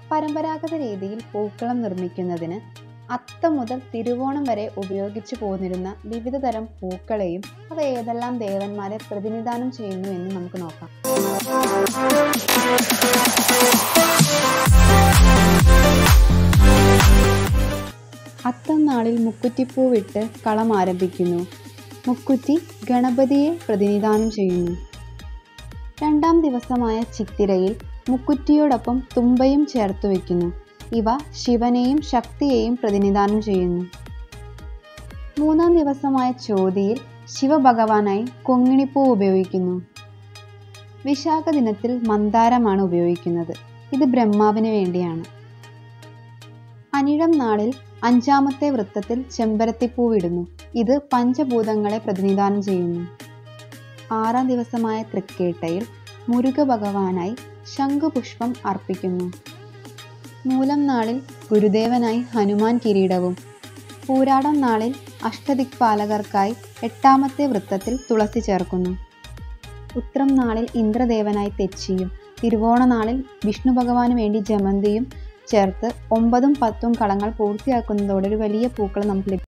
പരമ്പരാഗത രീതിയിൽ പൂക്കളം നിർമ്മിക്കുന്നതിന് അത്തം മുതൽ തിരുവോണം വരെ ഉപയോഗിച്ചു പോന്നിരുന്ന വിവിധ തരം പൂക്കളെയും അവ ഏതെല്ലാം ദേവന്മാരെ പ്രതിനിധാനം ചെയ്യുന്നു എന്ന് നമുക്ക് നോക്കാം അത്തം നാളിൽ മുക്കുറ്റിപ്പൂവിട്ട് കളം ആരംഭിക്കുന്നു മുക്കുറ്റി ഗണപതിയെ പ്രതിനിധാനം ചെയ്യുന്നു രണ്ടാം ദിവസമായ ചിത്തിരയിൽ മുക്കുറ്റിയോടൊപ്പം തുമ്പയും ചേർത്ത് വയ്ക്കുന്നു ഇവ ശിവനെയും ശക്തിയെയും പ്രതിനിധാനം ചെയ്യുന്നു മൂന്നാം ദിവസമായ ചോതിയിൽ ശിവഭഗവാനായി കൊങ്ങിണിപ്പൂ ഉപയോഗിക്കുന്നു വിശാഖ ദിനത്തിൽ മന്ദാരമാണ് ഉപയോഗിക്കുന്നത് ഇത് ബ്രഹ്മാവിന് വേണ്ടിയാണ് അനിഴം നാളിൽ അഞ്ചാമത്തെ വൃത്തത്തിൽ ചെമ്പരത്തിപ്പൂവിടുന്നു ഇത് പഞ്ചഭൂതങ്ങളെ പ്രതിനിധാനം ചെയ്യുന്നു ആറാം ദിവസമായ തൃക്കേട്ടയിൽ മുരുക ഭഗവാനായി ശംഖുപുഷ്പം അർപ്പിക്കുന്നു മൂലം നാളിൽ ഗുരുദേവനായി ഹനുമാൻ കിരീടവും പൂരാടം നാളിൽ അഷ്ടദിക്പാലകർക്കായി എട്ടാമത്തെ വൃത്തത്തിൽ തുളസി ചേർക്കുന്നു ഉത്രം നാളിൽ ഇന്ദ്രദേവനായി തെച്ചിയും തിരുവോണ നാളിൽ വിഷ്ണു ഭഗവാന് വേണ്ടി ജമന്തിയും ചേർത്ത് ഒമ്പതും പത്തും കളങ്ങൾ പൂർത്തിയാക്കുന്നതോടെ ഒരു വലിയ പൂക്കൾ നമുക്ക് ലഭിക്കും